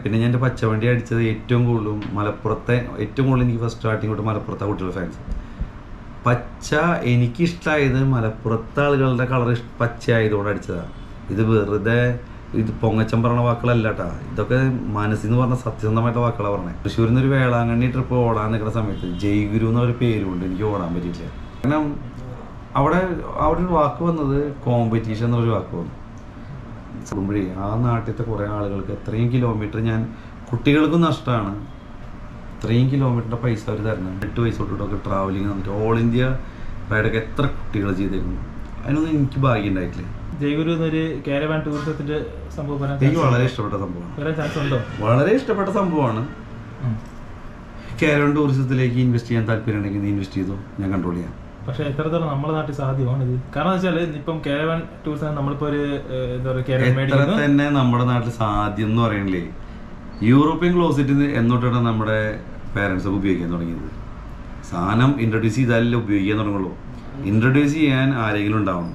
പിന്നെ ഞാൻ എൻ്റെ പച്ചവണ്ടി അടിച്ചത് ഏറ്റവും കൂടുതലും മലപ്പുറത്തെ ഏറ്റവും കൂടുതൽ എനിക്ക് ഫസ്റ്റ് സ്റ്റാർട്ടിങ് തൊട്ട് മലപ്പുറത്തെ കുട്ടികളുടെ ഫാൻസ് പച്ച എനിക്കിഷ്ടമായത് മലപ്പുറത്തെ ആളുകളുടെ കളർ പച്ച ആയതുകൊണ്ട് അടിച്ചതാണ് ഇത് വെറുതെ ഇത് പൊങ്ങച്ചം പറഞ്ഞ വാക്കുകളല്ല കേട്ടാ ഇതൊക്കെ മനസ്സിൽ നിന്ന് പറഞ്ഞ സത്യസന്ധമായിട്ട് വാക്കുകളാണ് പറഞ്ഞത് തൃശ്ശൂരിൽ നിന്ന് ഒരു വേളാങ്കണ്ണി ട്രിപ്പ് ഓടാൻ നിൽക്കുന്ന സമയത്ത് ജയ്ഗുരു എന്നൊരു പേരുകൊണ്ട് എനിക്ക് ഓടാൻ പറ്റിയില്ല കാരണം അവിടെ അവിടെ ഒരു വാക്ക് വന്നത് കോമ്പറ്റീഷൻ എന്നൊരു വാക്ക് വന്നു കൂടുമ്പോഴേ ആ നാട്ടിലത്തെ കുറേ ആളുകൾക്ക് എത്രയും കിലോമീറ്റർ ഞാൻ കുട്ടികൾക്കും നഷ്ടമാണ് ഇത്രയും കിലോമീറ്ററിൻ്റെ പൈസ അവർ തരണം എട്ട് പൈസ തൊട്ടിട്ടൊക്കെ ട്രാവലിങ് വന്നിട്ട് ഓൾ ഇന്ത്യ റൈഡൊക്കെ എത്ര കുട്ടികൾ ചെയ്തേക്കുന്നു അതിനൊന്നും എനിക്ക് ഭാഗ്യം ഉണ്ടായിട്ടില്ല ജയഗുരു എന്നൊരു കാരവാൻ ടൂറിസത്തിന്റെ സംഭവം പറയാൻ എനിക്ക് chance വളരെ ഉണ്ടോ? ഇഷ്ടപ്പെട്ട സംഭവമാണ് വരാൻ ചാൻസ് ഉണ്ടോ വളരെ ഇഷ്ടപ്പെട്ട സംഭവമാണ് ഉം. കേരളം ടൂറിസത്തിലേക്ക് ഇൻവെസ്റ്റ് ചെയ്യാൻ താല്പര്യം ഉണ്ടെങ്കിൽ നീ ഇൻവെസ്റ്റ് ചെയ്തു ഞാൻ കൺട്രോൾ ചെയ്യാം പക്ഷെ എത്രത്തോളം നമ്മുടെ നാട്ടിൽ സാധ്യമാണ് ഇത് കാരണം വെച്ചാൽ ഇപ്പം കേരള ടൂറിസം നമ്മളിപ്പോ ഒരു ഏഹ്, എന്താ പറയുക കേരളം എത്ര മേടിക്കുന്നു തന്നെ നമ്മുടെ നാട്ടിൽ സാധ്യം എന്ന് പറയണില്ലേ യൂറോപ്യൻ ക്ലോസറ്റ് എന്നോട്ടാണ് നമ്മുടെ പേരൻസ് ഒക്കെ ഉപയോഗിക്കാൻ തുടങ്ങിയത് സാധനം ഇൻട്രൊഡ്യൂസ് ചെയ്താലല്ലേ ഉപയോഗിക്കാൻ തുടങ്ങുള്ളൂ ഇൻട്രൊഡ്യൂസ് ചെയ്യാൻ ആരെങ്കിലും ഉണ്ടാവണം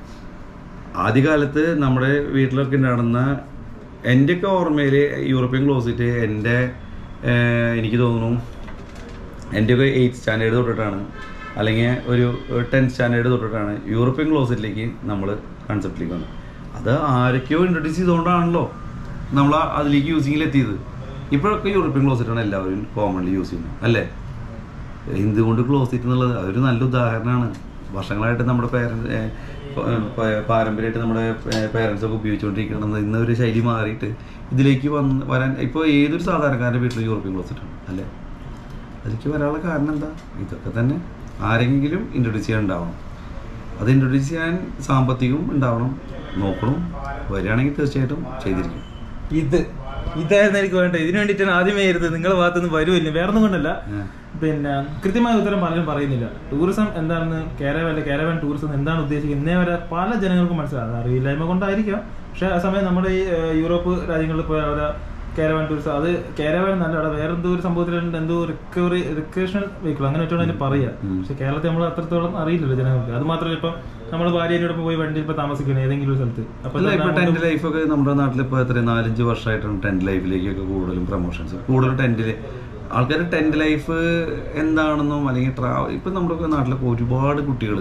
ആദ്യകാലത്ത് നമ്മുടെ വീട്ടിലൊക്കെ നടന്ന എൻ്റെയൊക്കെ ഓർമ്മയിൽ യൂറോപ്യൻ ക്ലോസറ്റ് എൻ്റെ ഏഹ്, എനിക്ക് തോന്നുന്നു എൻ്റെയൊക്കെ എയ്ത്ത് സ്റ്റാൻഡേർഡ് തൊട്ടിട്ടാണ് അല്ലെങ്കിൽ ഒരു ടെൻത്ത് സ്റ്റാൻഡേർഡ് തൊട്ടിട്ടാണ് യൂറോപ്യൻ ക്ലോസറ്റിലേക്ക് നമ്മൾ കൺസെപ്റ്റിലേക്ക് വന്നത് അത് ആരൊക്കെയോ ഇൻട്രൊഡ്യൂസ് ചെയ്തുകൊണ്ടാണല്ലോ നമ്മൾ അതിലേക്ക് യൂസിങ്ങിൽ എത്തിയത് ഇപ്പോഴൊക്കെ യൂറോപ്യൻ ക്ലോസറ്റാണ് എല്ലാവരും കോമൺലി യൂസ് ചെയ്യുന്നത് അല്ലേ എന്തുകൊണ്ട് ക്ലോസറ്റ് എന്നുള്ളത് അതൊരു നല്ല ഉദാഹരണമാണ് വർഷങ്ങളായിട്ട് നമ്മുടെ പേരൻസ് പാരമ്പര്യമായിട്ട് നമ്മുടെ പേരൻസ് ഒക്കെ ഉപയോഗിച്ചുകൊണ്ടിരിക്കുന്നത് ഇന്ന് ഒരു ശൈലി മാറിയിട്ട് ഇതിലേക്ക് വന്ന് വരാൻ ഇപ്പോൾ ഏതൊരു സാധാരണക്കാരൻ്റെ വീട്ടിലും യൂറോപ്യൻ ക്ലോസറ്റാണ് അല്ലേ അതിലേക്ക് വരാനുള്ള കാരണം എന്താ ഇതൊക്കെ തന്നെ ആരെങ്കിലും ഇൻട്രൊഡ്യൂസ് ചെയ്യാൻ ഉണ്ടാവണം അത് ഇൻട്രൊഡ്യൂസ് ചെയ്യാൻ സാമ്പത്തികവും ഉണ്ടാവണം നോക്കണം വരികയാണെങ്കിൽ തീർച്ചയായിട്ടും ചെയ്തിരിക്കും ഇത് ഇതായിരുന്നു എനിക്ക് വേണ്ടത് ഇതിനു വേണ്ടിയിട്ടാണ് ആദ്യമേ ഇരുന്നത് നിങ്ങളുടെ ഭാഗത്തുനിന്ന് വരുമില്ല വേറെ ഒന്നും കൊണ്ടല്ല ഏഹ്. പിന്നെ കൃത്യമായ ഉത്തരം പലരും പറയുന്നില്ല ടൂറിസം എന്താണെന്ന് കേരള കേരളൻ ടൂറിസം എന്താണ് ഉദ്ദേശിക്കുന്നത് ഇന്നേ വരെ പല ജനങ്ങൾക്കും മനസ്സിലാകും അറിയില്ലായ്മ കൊണ്ടായിരിക്കാം പക്ഷെ ആ സമയം നമ്മുടെ ഈ ഏഹ്, യൂറോപ്പ് രാജ്യങ്ങളിൽ പോയ അവരെ കേരളൻ ടൂറിസം അത് കേരളൻ നല്ല അവിടെ വേറെ എന്തോ ഒരു സംഭവത്തിലുണ്ട് എന്തോ റിക്കവറി റിക്രേഷണൽ വെഹിക്കിൾ അങ്ങനെ വെച്ചോണ്ട് അതിന് പറയാ ഉം. പക്ഷെ കേരളത്തിൽ നമ്മൾ അത്രത്തോളം അറിയില്ലല്ലോ ജനങ്ങൾക്ക് അത് മാത്രമല്ല ഇപ്പം നമ്മൾ ഭാര്യയോടൊപ്പം പോയി വണ്ടിയിൽ ഇപ്പൊ താമസിക്കണം ഏതെങ്കിലും ഒരു സ്ഥലത്ത് അപ്പൊ അല്ല ഇപ്പൊ അങ്ങോട്ടും- ടെന്റ് ലൈഫൊക്കെ നമ്മുടെ നാട്ടിൽ ഇപ്പൊ എത്ര നാലഞ്ച് വർഷമായിട്ടാണ് ടെന്റ് ലൈഫിലേക്കൊക്കെ കൂടുതലും പ്രൊമോഷൻസ് കൂടുതലും ടെന്റില് ആൾക്കാർ ടെന്റ് ലൈഫ് എന്താണെന്നും അല്ലെങ്കിൽ ട്രാവൽ ഇപ്പൊ നമ്മുടെ നാട്ടിലൊക്കെ ഒരുപാട് കുട്ടികൾ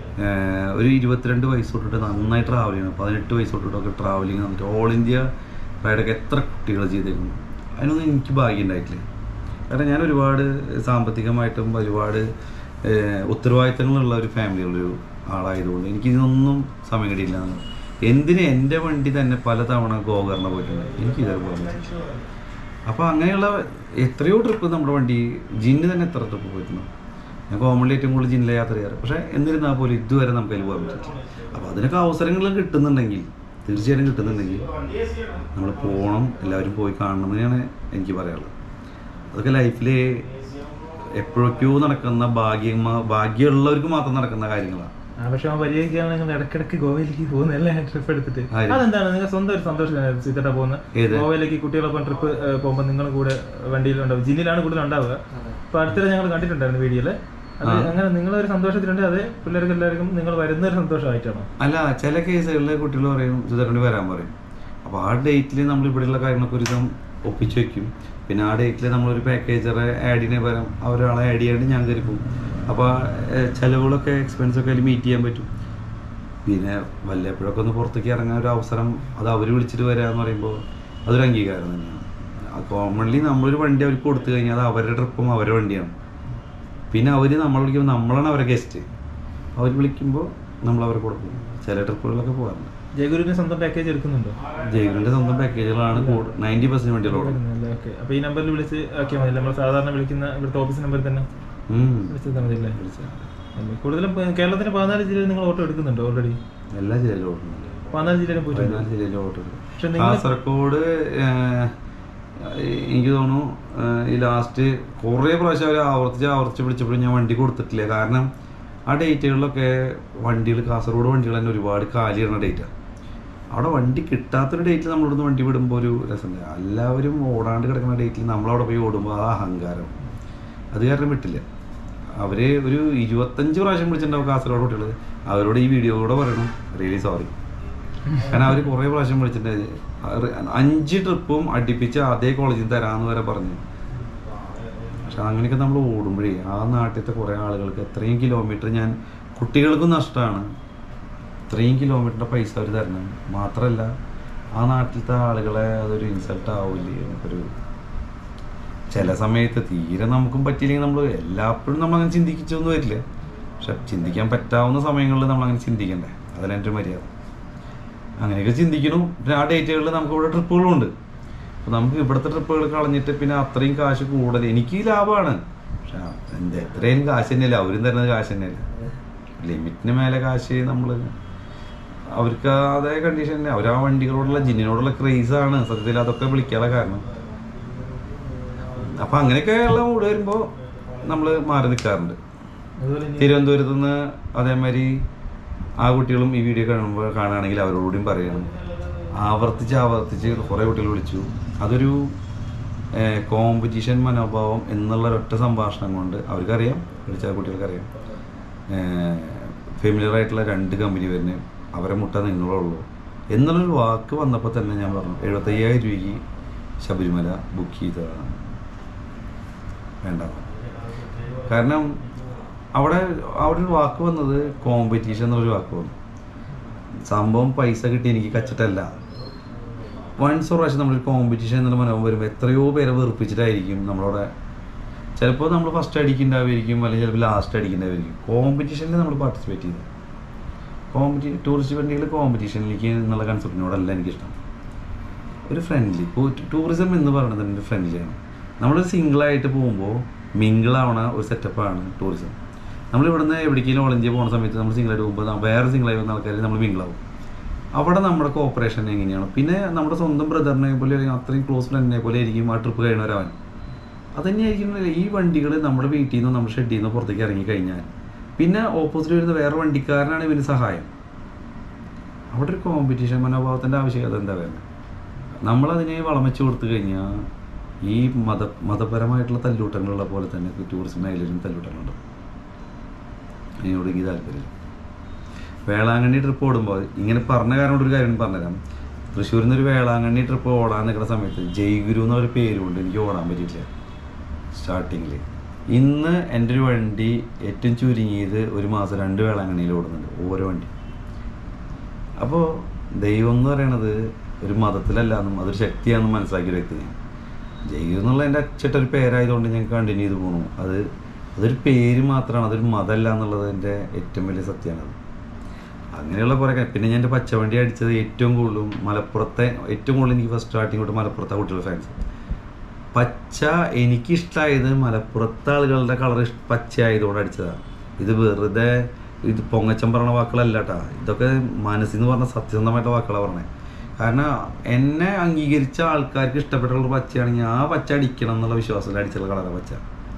ഒരു ഇരുപത്തിരണ്ട് വയസ്സ് തൊട്ടിട്ട് നന്നായി ട്രാവൽ ചെയ്യണം പതിനെട്ട് വയസ്സ് തൊട്ടിട്ടൊക്കെ ട്രാവലിങ് വന്നിട്ട് ഓൾ ഇന്ത്യ റൈഡൊക്കെ എത്ര കുട്ടികൾ ചെയ്തേക്കുന്നു അതിനൊന്നും എനിക്ക് ഭാഗ്യം ഉണ്ടായിട്ടില്ല കാരണം ഞാൻ ഒരുപാട് സാമ്പത്തികമായിട്ടും ഒരുപാട് ഏഹ്, ഉത്തരവാദിത്തങ്ങളുള്ള ഒരു ഫാമിലിയുള്ളൊരു ആളായതുകൊണ്ട് എനിക്ക് ഇതിനൊന്നും സമയം കിട്ടിയില്ല എന്തിന് എൻ്റെ വണ്ടി തന്നെ പലതവണ ഗോകർണ പോയിട്ടുണ്ട് എനിക്ക് ഇതുവരെ പോകാൻ പറ്റില്ല അപ്പോൾ അങ്ങനെയുള്ള എത്രയോ ട്രിപ്പ് നമ്മുടെ വണ്ടി ജിന്ന് തന്നെ എത്ര ട്രിപ്പ് പോയിട്ടുണ്ട് ഞാൻ കോമൺലി ഏറ്റവും കൂടുതൽ ജിന്നിലെ യാത്ര ചെയ്യാറ് പക്ഷേ എന്നിരുന്നാൽ പോലും ഇതുവരെ നമുക്ക് അതിൽ പോകാൻ പറ്റില്ല അപ്പോൾ അതിനൊക്കെ അവസരങ്ങൾ കിട്ടുന്നുണ്ടെങ്കിൽ തീർച്ചയായിട്ടും കിട്ടുന്നുണ്ടെങ്കിൽ നമ്മൾ പോകണം എല്ലാവരും പോയി കാണണം എന്ന് തന്നെയാണ് എനിക്ക് പറയാനുള്ളത് അതൊക്കെ ലൈഫിൽ എപ്പോഴൊക്കെയോ നടക്കുന്ന ഭാഗ്യം ഭാഗ്യമുള്ളവർക്ക് മാത്രം നടക്കുന്ന കാര്യങ്ങളാണ് ആ പക്ഷെ ആ പരിഹരിക്കാണ് നിങ്ങൾ ഇടക്കിടക്ക് ഗോവയിലേക്ക് പോകുന്നല്ലേ ട്രിപ്പ് എടുത്തിട്ട് ആര്? അതെന്താണ് നിങ്ങൾ സ്വന്തം ഒരു സന്തോഷം സീതട്ട പോകുന്നത് ഏത്? ഗോവയിലേക്ക് കുട്ടികളൊപ്പം ട്രിപ്പ് പോകുമ്പോൾ നിങ്ങളും കൂടെ വണ്ടിയിലുണ്ടാവും ജിന്നിലാണ് കൂടുതൽ ഉണ്ടാവുക അപ്പൊ അടുത്തിടെ ഞങ്ങൾ കണ്ടിട്ടുണ്ടായിരുന്നു വീഡിയോയില് അത് അങ്ങനെ നിങ്ങളൊരു സന്തോഷത്തിലുണ്ട് അത് പിള്ളേർക്ക് എല്ലാവർക്കും നിങ്ങൾ വരുന്ന ഒരു സന്തോഷമായിട്ടാണോ അല്ല ചില കേസുകളിൽ കുട്ടികൾ പറയും സുധരണ്ടി വരാൻ പറയും അപ്പോൾ ആ ഡേറ്റിൽ നമ്മൾ ഇവിടെയുള്ള കാര്യങ്ങളൊക്കെ ഒരു ദിവസം ഒപ്പിച്ച് വെക്കും പിന്നെ ആ ഡേറ്റിൽ നമ്മളൊരു പാക്കേജറെ ആഡിനെ പകരം ഒരാളെ ആഡ് ചെയ്യാണ്ട് ഞാൻ കയറി പോകും അപ്പോൾ ചിലവുകളൊക്കെ എക്സ്പെൻസൊക്കെ അതിൽ മീറ്റ് ചെയ്യാൻ പറ്റും പിന്നെ വല്ലപ്പോഴൊക്കെ ഒന്ന് പുറത്തേക്ക് ഇറങ്ങാൻ ഒരു അവസരം അത് അവർ വിളിച്ചിട്ട് വരാന്ന് പറയുമ്പോൾ അതൊരു അംഗീകാരം തന്നെയാണ് കോമൺലി നമ്മളൊരു വണ്ടി അവർക്ക് കൊടുത്തു കഴിഞ്ഞാൽ അത് അവരുടെ ട്രിപ്പും അവരുടെ വണ്ടിയാണ് പിന്നെ അവർ നമ്മൾ വിളിക്കുമ്പോൾ നമ്മളാണ് അവരെ ഗസ്റ്റ് അവർ വിളിക്കുമ്പോൾ നമ്മൾ അവരെ കൂടെ പോകും ചില ട്രിപ്പുകളിലൊക്കെ പോകാറുണ്ട് ജയഗുരുവിന് സ്വന്തം പാക്കേജ് എടുക്കുന്നുണ്ടോ ജയ്ഗുലിൻ്റെ സ്വന്തം പാക്കേജുകളാണ് നയൻറ്റി പെർസെൻറ്റ് വണ്ടികളോട് ഓക്കെ അപ്പൊ ഈ നമ്പറിൽ വിളിച്ച് ആക്കിയാൽ മതി നമ്മൾ സാധാരണ വിളിക്കുന്ന ഇവിടുത്തെ ഓഫീസ് നമ്പറിൽ തന്നെ വിളിച്ചാൽ മതിയല്ലേ അല്ലേ. കൂടുതലും ഇപ്പൊ കേരളത്തിന് പതിനാല് ജില്ലയിൽ നിങ്ങൾ ഓട്ടോ എടുക്കുന്നുണ്ടോ ഓൾറെഡി എല്ലാ ജില്ലയിലും ഓടുന്നുണ്ട് പതിനാല് ജില്ലയിലും പോയിട്ടുണ്ട് പതിനാല് ജില്ലയിലും ഓടുന്നുണ്ട് പക്ഷെ നിങ്ങൾ കാസർഗോഡ് ഏഹ്, എനിക്ക് തോന്നുന്നു ഏഹ്, ഈ ലാസ്റ്റ് കുറേ പ്രാവശ്യം അവർ ആവർത്തിച്ച് ആവർത്തിച്ച് വിളിച്ചപ്പോഴും ഞാൻ വണ്ടി കൊടുത്തിട്ടില്ല കാരണം ആ ഡേറ്റുകളിലൊക്കെ വണ്ടികൾ കാസർഗോഡ് വണ്ടികൾ തന്നെ ഒരുപാട് കാലിയാണ് ഡേറ്റാണ് അവിടെ വണ്ടി കിട്ടാത്തൊരു ഡേറ്റിൽ നമ്മളിവിടുന്ന് വണ്ടി വിടുമ്പോൾ ഒരു രസമുണ്ട് എല്ലാവരും ഓടാണ്ട് കിടക്കുന്ന ഡേറ്റിൽ നമ്മളവിടെ പോയി ഓടുമ്പോൾ ആ അഹങ്കാരം അത് കാരണം വിട്ടില്ല അവർ ഒരു ഇരുപത്തഞ്ച് പ്രാവശ്യം വിളിച്ചിട്ടുണ്ടാവും കാസർഗോഡ് കുട്ടികൾ അവരോട് ഈ വീഡിയോ കൂടെ പറയണം റിയലി സോറി കാരണം അവർ കുറേ പ്രാവശ്യം വിളിച്ചിട്ട് അവര് അഞ്ച് ട്രിപ്പും അടുപ്പിച്ച് അതേ കോളേജിൽ തരാമെന്ന് വരെ പറഞ്ഞു പക്ഷെ അങ്ങനെയൊക്കെ നമ്മൾ ഓടുമ്പോഴേ ആ നാട്ടിലത്തെ കുറേ ആളുകൾക്ക് എത്രയും കിലോമീറ്റർ ഞാൻ കുട്ടികൾക്കും നഷ്ടമാണ് ഇത്രയും കിലോമീറ്ററിൻ്റെ പൈസ അവർ തരണം മാത്രമല്ല ആ നാട്ടിലത്തെ ആളുകളെ അതൊരു ഇൻസൾട്ട് ആവില്ലേ നമുക്കൊരു ചില സമയത്ത് തീരെ നമുക്കും പറ്റിയില്ലെങ്കിൽ നമ്മൾ എല്ലാപ്പോഴും നമ്മൾ അങ്ങനെ ചിന്തിച്ചൊന്നും വരില്ല പക്ഷെ ചിന്തിക്കാൻ പറ്റാവുന്ന സമയങ്ങളിൽ നമ്മൾ അങ്ങനെ ചിന്തിക്കണ്ടേ അതല്ല എൻ്റെ ഒരു മര്യാദ അങ്ങനെയൊക്കെ ചിന്തിക്കണം പിന്നെ ആ ഡേറ്റുകളിൽ നമുക്ക് ഇവിടെ ട്രിപ്പുകളും ഉണ്ട് അപ്പോൾ നമുക്ക് ഇവിടുത്തെ ട്രിപ്പുകൾ കളഞ്ഞിട്ട് പിന്നെ അത്രയും കാശ് കൂടുതൽ എനിക്ക് ലാഭമാണ് പക്ഷെ എന്ത് എത്രയും കാശ് തന്നെയല്ല അവരും തരുന്നത് കാശ് തന്നെയല്ല ലിമിറ്റിന് മേലെ കാശ് നമ്മൾ അവർക്ക് അതേ കണ്ടീഷൻ തന്നെ അവർ ആ വണ്ടികളോടുള്ള ജിന്നിനോടുള്ള ക്രേസാണ് സത്യത്തിൽ അതൊക്കെ വിളിക്കാനുള്ള കാരണം അപ്പം അങ്ങനെയൊക്കെയുള്ള മൂഡ് വരുമ്പോൾ നമ്മൾ മാറി നിൽക്കാറുണ്ട് അതുപോലെ ഇനി തിരുവനന്തപുരത്ത് നിന്ന് അതേമാതിരി ആ കുട്ടികളും ഈ വീഡിയോ കാണുമ്പോൾ കാണുകയാണെങ്കിൽ അവരോടും പറയണം ആവർത്തിച്ച് ആവർത്തിച്ച് കുറേ കുട്ടികൾ വിളിച്ചു അതൊരു കോമ്പറ്റീഷൻ മനോഭാവം എന്നുള്ള ഒരൊറ്റ സംഭാഷണം കൊണ്ട് അവർക്കറിയാം വിളിച്ച കുട്ടികൾക്കറിയാം ഫെമിലിയർ ആയിട്ടുള്ള രണ്ട് കമ്പനി വരുന്നത് അവരെ മുട്ട നിങ്ങളുള്ളൂ എന്നുള്ളൊരു വാക്ക് വന്നപ്പോൾ തന്നെ ഞാൻ പറഞ്ഞു എഴുപത്തയ്യായിരം രൂപയ്ക്ക് ശബരിമല ബുക്ക് ചെയ്തതാണ് വേണ്ട കാരണം അവിടെ അവിടെ ഒരു വാക്ക് വന്നത് കോമ്പറ്റീഷൻ എന്നുള്ളൊരു വാക്ക് വന്നു സംഭവം പൈസ കിട്ടി എനിക്ക് കച്ചിട്ടല്ല വൺസ് ഒരു പ്രാവശ്യം നമ്മളൊരു കോമ്പറ്റീഷൻ എന്നുള്ള മനോഭം വരുമ്പോൾ എത്രയോ പേരെ വെറുപ്പിച്ചിട്ടായിരിക്കും നമ്മളവിടെ ചിലപ്പോൾ നമ്മൾ ഫസ്റ്റ് അടിക്കുന്നുണ്ടാവുമായിരിക്കും അല്ലെങ്കിൽ ചിലപ്പോൾ ലാസ്റ്റ് അടിക്കുന്നുണ്ടാവുമായിരിക്കും കോമ്പറ്റീഷനിൽ നമ്മൾ പാർട്ടിസിപ്പേറ്റ് ചെയ്തു കോമ്പറ്റി ടൂറിസ്റ്റ് വണ്ടികൾ കോമ്പറ്റീഷനിലേക്ക് എന്നുള്ള കൺസെപ്റ്റിനോടല്ല എനിക്കിഷ്ടം ഒരു ഫ്രണ്ട്ലി ടൂറിസം എന്ന് പറയുന്നത് ഒരു ഫ്രണ്ട്ലിയാണ് നമ്മളൊരു സിംഗിളായിട്ട് പോകുമ്പോൾ മിങ്കിളാവണ ഒരു സെറ്റപ്പാണ് ടൂറിസം നമ്മൾ ഇവിടുന്ന് എവിടേക്കെങ്കിലും ഓളഞ്ചി പോകുന്ന സമയത്ത് നമ്മൾ സിംഗിളായിട്ട് പോകുമ്പോൾ ന- വേറെ സിംഗിളായി വന്ന ആൾക്കാർ നമ്മൾ മിങ്കിളാവും അവിടെ നമ്മുടെ കോപ്പറേഷൻ എങ്ങനെയാണ് പിന്നെ നമ്മുടെ സ്വന്തം ബ്രദറിനെ പോലെ അല്ലെങ്കിൽ അത്രയും ക്ലോസ് ഫ്രണ്ടിനെ പോലെ ആയിരിക്കും ആ ട്രിപ്പ് കഴിയണവരവൻ അതുതന്നെയായിരിക്കും ഈ വണ്ടികൾ നമ്മുടെ വീട്ടിൽ നിന്ന് നമ്മുടെ ഷെഡിൽ നിന്ന് പുറത്തേക്ക് ഇറങ്ങി കഴിഞ്ഞാൽ പിന്നെ ഓപ്പോസിറ്റ് വരുന്ന വേറെ വണ്ടിക്കാരനാണ് ഇവന് സഹായം അവിടെ ഒരു കോമ്പറ്റീഷൻ മനോഭാവത്തിൻ്റെ ആവശ്യകത എന്താ വേണ്ടത് നമ്മളതിനെ വളം വെച്ച് കൊടുത്തു കഴിഞ്ഞാൽ ഈ മത മതപരമായിട്ടുള്ള തല്ലൂട്ടങ്ങളുള്ള പോലെ തന്നെ ടൂറിസം മേഖലയിലും തല്ലൂട്ടങ്ങളുണ്ട് അതിനോട് എനിക്ക് താല്പര്യമില്ല വേളാങ്കണ്ണി ട്രിപ്പ് ഓടുമ്പോൾ ഇങ്ങനെ പറഞ്ഞ കാരണം കൊണ്ട് ഒരു കാര്യം കൂടി പറഞ്ഞുതരാം തൃശ്ശൂരിൽ നിന്ന് ഒരു വേളാങ്കണ്ണി ട്രിപ്പ് ഓടാൻ നിൽക്കുന്ന സമയത്ത് ജയ്ഗുരു എന്നൊരു പേരുകൊണ്ട് എനിക്ക് ഓടാൻ പറ്റിയിട്ടില്ല സ്റ്റാർട്ടിങ്ങിൽ ഇന്ന് എൻ്റെ ഒരു വണ്ടി ഏറ്റവും ചുരുങ്ങിയത് ഒരു മാസം രണ്ട് വേളാങ്കണ്ണിയിൽ ഓടുന്നുണ്ട് ഓരോ വണ്ടി അപ്പോൾ ദൈവം എന്ന് പറയണത് ഒരു മതത്തിലല്ല എന്നും അതൊരു ശക്തിയാണെന്നും മനസ്സിലാക്കിയ ഒരു വ്യക്തി ഞാൻ ജയ്ഗുരു എന്നുള്ള എൻ്റെ അച്ഛട്ടൊരു പേരായതുകൊണ്ട് ഞാൻ കണ്ടിന്യൂ ചെയ്ത് പോണു അത് അതൊരു പേര് മാത്രമാണ് അതൊരു മതമല്ല എന്നുള്ളത് എൻ്റെ ഏറ്റവും വലിയ സത്യമാണത് അങ്ങനെയുള്ള കുറേ കാര്യം പിന്നെ ഞാൻ എൻ്റെ പച്ചവണ്ടി അടിച്ചത് ഏറ്റവും കൂടുതലും മലപ്പുറത്തെ ഏറ്റവും കൂടുതൽ എനിക്ക് ഫസ്റ്റ് സ്റ്റാർട്ടിങ് തൊട്ട് മലപ്പുറത്തെ കുട്ടികളുടെ ഫാൻസ് പച്ച എനിക്കിഷ്ടമായത് മലപ്പുറത്തെ ആളുകളുടെ കളർ പച്ച ആയതുകൊണ്ട് അടിച്ചതാണ് ഇത് വെറുതെ ഇത് പൊങ്ങച്ചം പറഞ്ഞ വാക്കുകളല്ല കേട്ടാ ഇതൊക്കെ മനസ്സിൽ നിന്ന് പറഞ്ഞ സത്യസന്ധമായിട്ടുള്ള വാക്കുകളാണ് പറഞ്ഞത് കാരണം എന്നെ അംഗീകരിച്ച ആൾക്കാർക്ക് ഇഷ്ടപ്പെട്ട കളർ പച്ചയാണെങ്കിൽ ആ പച്ച അടിക്കണം എന്നുള്ള വിശ്വാസത്തിൽ അടിച്ചുള്ള കളറാണ് പച്ച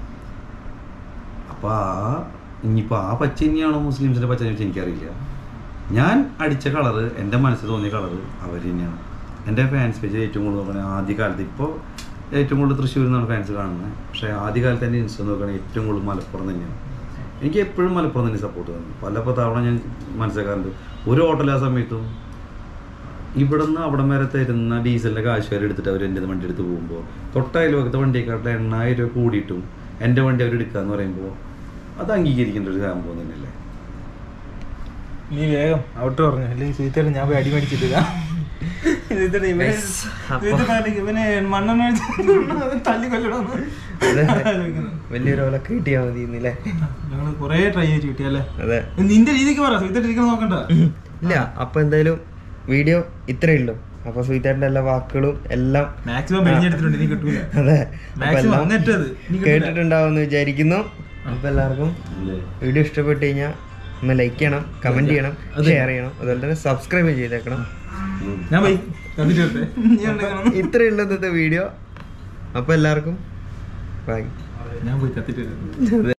അപ്പോൾ ആ ഇനിയിപ്പോൾ ആ പച്ച തന്നെയാണോ മുസ്ലിംസിൻ്റെ പച്ച എന്ന് ചോദിച്ചാൽ എനിക്കറിയില്ല ഞാൻ അടിച്ച കളറ് എൻ്റെ മനസ്സിൽ തോന്നിയ കളറ് അവർ തന്നെയാണ് എൻ്റെ ഫാൻസ് പേജ് ഏറ്റവും കൂടുതൽ നോക്കുകയാണെങ്കിൽ ആദ്യ കാലത്ത് ഇപ്പോൾ ഏറ്റവും കൂടുതൽ തൃശ്ശൂരിൽ നിന്നാണ് ഫാൻസ് കാണുന്നത് പക്ഷേ ആദ്യ കാലത്ത് എൻ്റെ ഇൻസ്റ്റ നോക്കുകയാണെങ്കിൽ ഏറ്റവും കൂടുതൽ മലപ്പുറം തന്നെയാണ് എനിക്ക് എപ്പോഴും മലപ്പുറം തന്നെ സപ്പോർട്ട് തന്നു പല തവണ ഞാൻ മനസ്സിലാക്കാറുണ്ട് ഒരു ഹോട്ടൽ ആ സമയത്തും ഇവിടുന്ന് അവിടം വരെ തരുന്ന ഡീസലിൻ്റെ കാശ് വരെ എടുത്തിട്ട് അവർ എൻ്റെ വണ്ടി എടുത്ത് പോകുമ്പോൾ തൊട്ടയൽവക്കത്തെ വണ്ടിയെക്കാട്ടിൽ എണ്ണായിരം രൂപ കൂടിയിട്ടും എൻ്റെ വണ്ടി അവർ എടുക്കാന്ന് പറയുമ്പോൾ അത് അംഗീകരിക്കേണ്ട ഒരു സംഭവം തന്നെയല്ലേ നീ വേഗം ഔട്ട് പറഞ്ഞു അല്ലെങ്കിൽ സുഹിത്തേട്ടൻ ഞാൻ പോയി അടി മേടിച്ചിട്ടില്ല സുഹിത്തേട്ടൻ ഇവനെ Yes, അപ്പൊ- സുഹിത്തേട്ടൻ ഇവനെ മണ്ണെണ്ണ ഒഴിച്ച് തല്ലി കൊല്ലണമെന്ന് ആലോചിക്കുന്നു. വലിയൊരു ഓലൊക്കെ കിട്ടിയാ മതി ഇന്നില്ലേ ഞങ്ങള് കൊറേ ട്രൈ ചെയ്ത് കിട്ടിയല്ലേ അതെ നിന്റെ രീതിക്ക് പറ സുഹിത്തേട്ടൻ ഇരിക്കണം നോക്കണ്ട ഇല്ല അപ്പൊ എന്തായാലും വീഡിയോ ഇത്രേ ഉള്ളൂ അപ്പൊ സുഹിത്തേട്ടന്റെ എല്ലാ വാക്കുകളും എല്ലാം മാക്സിമം പിഴിഞ്ഞെടുത്തിട്ടുണ്ട് ഇനി കിട്ടൂല അതെ അപ്പൊ Maximum എല്ലാം അങ്ങേറ്റത്. ഇനി കിട്ടില്ല. കേട്ടിട്ടുണ്ടാവുമെന്ന് വിചാരിക്കുന്നു അപ്പൊ എല്ലാവർക്കും വീഡിയോ ഇഷ്ടപ്പെട്ട് കഴിഞ്ഞാൽ ഒന്ന് ലൈക്ക് ചെയ്യണം കമന്റ് ചെയ്യണം അതെ. ഷെയർ ചെയ്യണം അതുപോലെ തന്നെ സബ്സ്ക്രൈബ് ചെയ്തേക്കണം ഞാൻ പോയി കണ്ടിട്ട് വരട്ടെ. നീ ഉണ്ടാക്കണം. ഇത്രേ ഉള്ളൂ ഇന്നത്തെ വീഡിയോ അപ്പൊ എല്ലാവർക്കും ബൈ ഞാൻ പോയി കത്തിട്ട് വരാം